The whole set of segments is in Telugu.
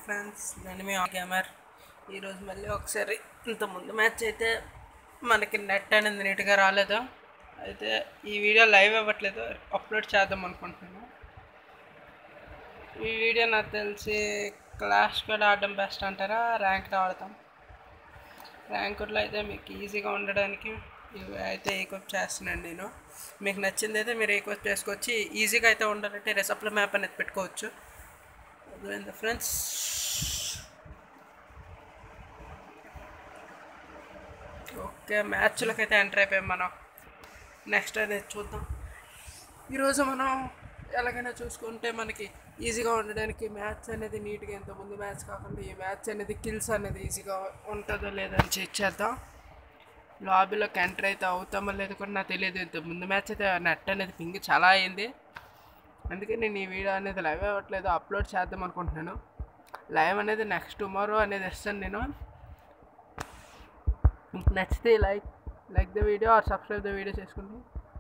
ఫ్రెండ్స్ నేను మీ గేమర్ ఈరోజు మళ్ళీ ఒకసారి ఇంత ముందు మ్యాచ్ అయితే మనకి నెట్ అనేది నీట్గా రాలేదు అయితే ఈ వీడియో లైవ్ అవ్వట్లేదు అప్లోడ్ చేద్దాం అనుకుంటున్నాను ఈ వీడియో నాకు తెలిసి క్లాష్ కూడా ఆడడం బెస్ట్ అంటారా ర్యాంక్ ఆడతాం ర్యాంకుల్లో అయితే మీకు ఈజీగా ఉండడానికి ఇవి అయితే ఈక్వప్ చేస్తున్నాను నేను మీకు నచ్చింది అయితే మీరు ఈక్వప్ చేసుకోవచ్చు ఈజీగా అయితే ఉండాలంటే రెసప్ల మ్యాప్ అనేది పెట్టుకోవచ్చు అర్థమైందా ఫ్రెండ్స్ ఓకే మ్యాచ్లోకి అయితే ఎంటర్ అయిపోయాం మనం నెక్స్ట్ అనేది చూద్దాం ఈరోజు మనం ఎలాగైనా చూసుకుంటే మనకి ఈజీగా ఉండడానికి మ్యాచ్ అనేది నీట్గా ఎంత ముందు మ్యాచ్ కాకుండా ఈ మ్యాచ్ అనేది కిల్స్ అనేది ఈజీగా ఉంటుందో లేదో అని చెక్ చేద్దాం లాబీలోకి ఎంటర్ అయితే అవుతామో లేదో కూడా నాకు తెలియదు ఇంత ముందు మ్యాచ్ అయితే నెట్ అనేది పింగ్ చాలా అయింది అందుకే నేను ఈ వీడియో అనేది లైవ్ అవ్వట్లేదు అప్లోడ్ చేద్దాం అనుకుంటున్నాను లైవ్ అనేది నెక్స్ట్ టుమారో అనేది ఇస్తాను నేను మీకు నచ్చితే like like the video or subscribe the video చేసుకోండి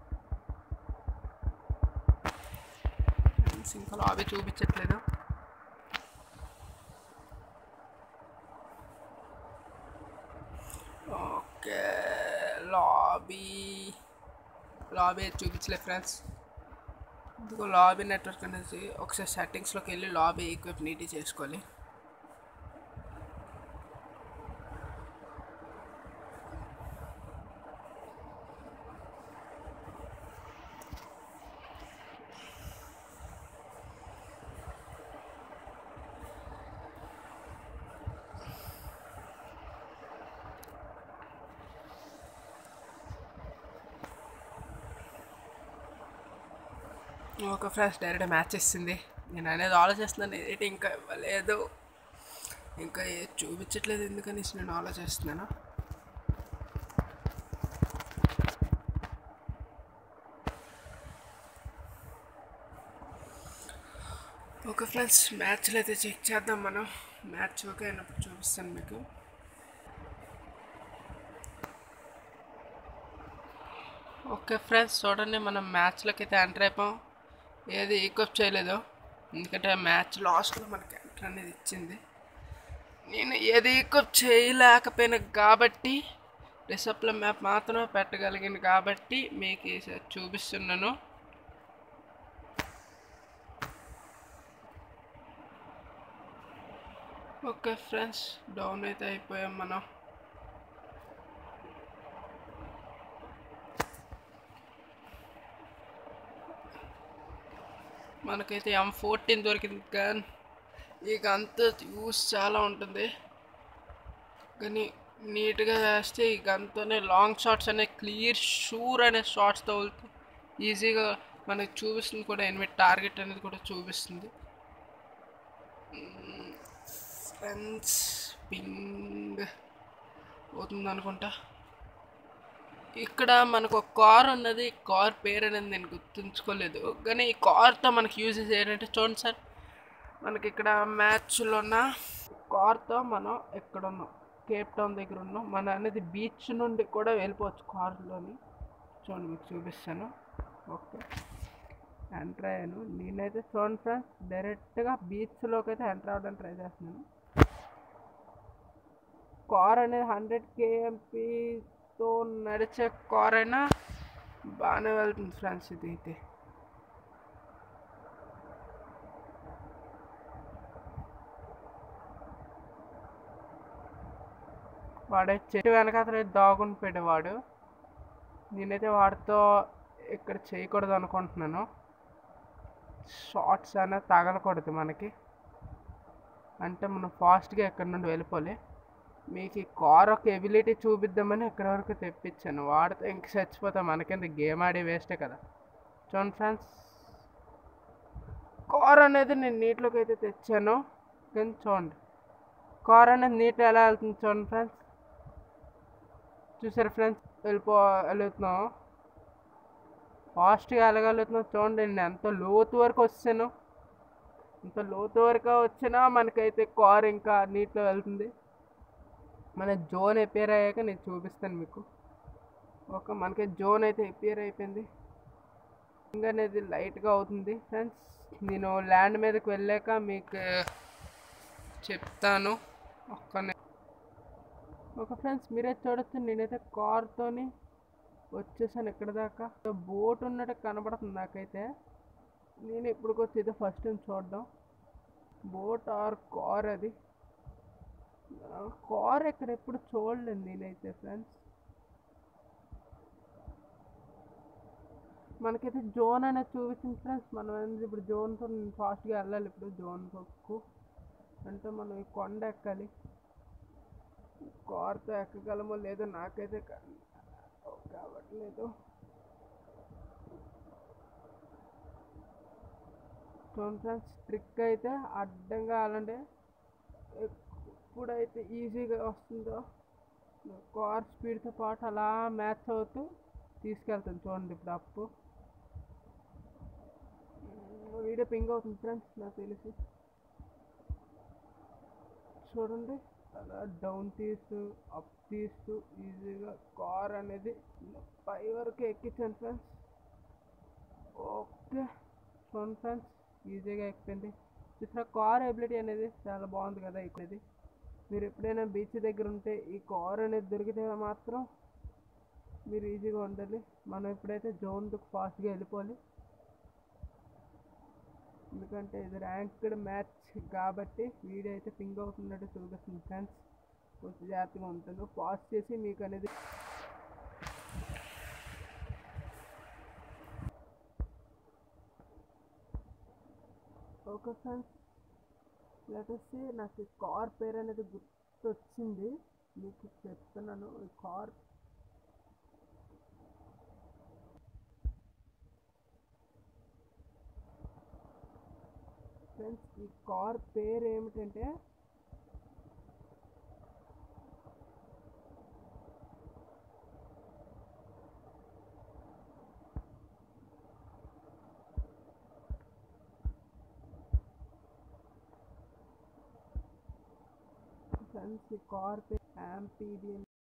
Friends, ఇంకా లాబీ చూపించట్లేదు ఓకే లాబీ లాబీ అయితే చూపించలేదు ఫ్రెండ్స్ ఇందుకో లాబీ నెట్వర్క్ అనేది ఒకసారి సెట్టింగ్స్లోకి వెళ్ళి లాబీ ఈక్విప్ నీట్గా చేసుకోవాలి ఒక ఫ్రెండ్స్ డైరెక్ట్ మ్యాచ్ ఇస్తుంది నేను అనేది ఆలోచిస్తున్నాను ఏంటి ఇంకా ఇవ్వలేదు ఇంకా ఏది చూపించట్లేదు ఎందుకని నేను ఆలోచిస్తున్నాను ఓకే ఫ్రెండ్స్ మ్యాచ్లో అయితే చెక్ చేద్దాం మనం మ్యాచ్ ఓకే అయినప్పుడు చూపిస్తాను మీకు ఓకే ఫ్రెండ్స్ చూడండి మనం మ్యాచ్లోకి అయితే ఎంటర్ అయిపోయాం ఏది ఈక్వప్ చేయలేదు ఎందుకంటే మ్యాచ్ లాస్ట్లో మనకి ఎంటర్ అనేది ఇచ్చింది నేను ఏది ఈక్వప్ చేయలేకపోయినా కాబట్టి రిసప్ల మ్యాప్ మాత్రమే పెట్టగలిగింది కాబట్టి మీకు ఈసారి చూపిస్తున్నాను ఓకే ఫ్రెండ్స్ డౌన్ అయితే అయిపోయాం మనం మనకైతే ఎం ఫోర్టీన్ దొరికింది గన్ ఈ గన్తో యూస్ చాలా ఉంటుంది కానీ నీట్గా వేస్తే ఈ గన్తోనే లాంగ్ షాట్స్ అనే క్లియర్ షూర్ అనే షాట్స్ తగులుతాయి ఈజీగా మనకి చూపిస్తుంది కూడా ఎనిమిది టార్గెట్ అనేది కూడా చూపిస్తుంది ఫ్రెండ్స్ పింగ్ అవుతుంది అనుకుంటా ఇక్కడ మనకు ఒక కార్ ఉన్నది కార్ పేరు అనేది నేను గుర్తుంచుకోలేదు కానీ ఈ కార్తో మనకి యూజెస్ ఏంటంటే చూడండి సార్ మనకి ఇక్కడ మ్యాచ్లో ఉన్న కార్తో మనం ఎక్కడ ఉన్నాం కేప్ టౌన్ దగ్గర ఉన్నాం మన అనేది బీచ్ నుండి కూడా వెళ్ళిపోవచ్చు కార్లోని చూడండి మీకు చూపిస్తాను ఓకే ఎంటర్ అయ్యాను నేనైతే చూడండి ఫ్రెండ్స్ డైరెక్ట్గా బీచ్లోకి అయితే ఎంటర్ అవ్వడానికి ట్రై చేస్తున్నాను కార్ అనేది హండ్రెడ్ కేఎంపీతో నడిచే కార్ అయినా బాగానే వెళ్తుంది ఫ్రెండ్స్ ఇది అయితే వాడే చెట్టు వెనకాతల దాగుని పెట్టేవాడు నేనైతే వాడితో ఇక్కడ చేయకూడదు అనుకుంటున్నాను షార్ట్స్ అనేది తగలకూడదు మనకి అంటే మనం ఫాస్ట్గా ఎక్కడి నుండి వెళ్ళిపోలే మీకు ఈ కార్ ఒక ఎబిలిటీ చూపిద్దామని ఇక్కడ వరకు తెప్పించాను వాడితే ఇంక చచ్చిపోతాం మనకింత గేమ్ ఆడి వేస్టే కదా చూడండి ఫ్రెండ్స్ కార్ అనేది నేను నీటిలోకి అయితే తెచ్చాను కానీ చూడండి కార్ అనేది నీట్ ఎలా వెళ్తుంది చూడండి ఫ్రెండ్స్ చూసారు ఫ్రెండ్స్ వెళ్ళిపో వెళ్తున్నాం ఫాస్ట్గా వెళ్ళగలుగుతున్నాం చూడండి నేను ఎంత లోతు వరకు వచ్చాను ఇంత లోతు వరకు వచ్చినా మనకైతే కార్ ఇంకా నీటిలో వెళ్తుంది మన జోన్ ఎపియర్ అయ్యాక నేను చూపిస్తాను మీకు ఓకే మనకి జోన్ అయితే ఎపియర్ అయిపోయింది ఇంకా అనేది లైట్గా అవుతుంది ఫ్రెండ్స్ నేను ల్యాండ్ మీదకి వెళ్ళాక మీకు చెప్తాను ఒక్క ని- ఒక ఫ్రెండ్స్ మీరే చూడొచ్చు నేనైతే కార్తోని వచ్చేసాను ఇక్కడ దాకా బోట్ ఉన్నట్టు కనబడుతుంది నాకైతే నేను ఎప్పటికొచ్చి ఇదే ఫస్ట్ టైం చూడడం బోట్ ఆర్ కార్ అది కార్ ఇక్కడ ఎప్పుడు చూడలేదు నేనైతే ఫ్రెండ్స్ మనకైతే జోన్ అనేది చూపించింది ఫ్రెండ్స్ మనం అనేది ఇప్పుడు జోన్తో నేను ఫాస్ట్గా వెళ్ళాలి ఇప్పుడు జోన్ వరకు అంటే మనం ఈ కొండ ఎక్కాలి కార్తో ఎక్కగలమో లేదో నాకైతే క- కావట్లేదు చూడండి ఫ్రెండ్స్ ట్రిక్ అయితే అడ్డంగా అలాంటి ఎప్పుడైతే ఈజీగా వస్తుందో కార్ స్పీడ్తో పాటు అలా మ్యాచ్ అవుతూ తీసుకెళ్తాను చూడండి ఇప్పుడు అప్పు వీడియో పింగ్ అవుతుంది ఫ్రెండ్స్ నాకు తెలిసి చూడండి అలా డౌన్ తీస్తూ అప్ తీస్తూ ఈజీగా కార్ అనేది పై వరకు ఎక్కించాను ఫ్రెండ్స్ ఓకే చూడండి ఫ్రెండ్స్ ఈజీగా ఎక్కింది చూసిన కార్ ఎబిలిటీ అనేది చాలా బాగుంది కదా ఎక్కినది మీరు ఎప్పుడైనా బీచ్ దగ్గర ఉంటే ఈ కార్ అనేది దొరికితే మాత్రం మీరు ఈజీగా ఉండాలి మనం ఎప్పుడైతే జోన్కి ఫాస్ట్గా వెళ్ళిపోవాలి ఎందుకంటే ఇది ర్యాంక్డ్ మ్యాచ్ కాబట్టి వీడియో అయితే పింగ్ అవుతున్నట్టు చూపిస్తుంది ఫ్రెండ్స్ కొంచెం జాగ్రత్తగా ఉంటాను పాజ్ చేసి మీకు అనేది ఓకే ఫ్రెండ్స్ లేటెస్ట్ నాకు ఈ కార్ పేరు అనేది గుర్తొచ్చింది మీకు చెప్తున్నాను ఈ కార్ ఫ్రెండ్స్ ఈ కార్ పేరు ఏమిటంటే ఫ్రెండ్స్ ఈ కార్ పేరు యాంపీడియన్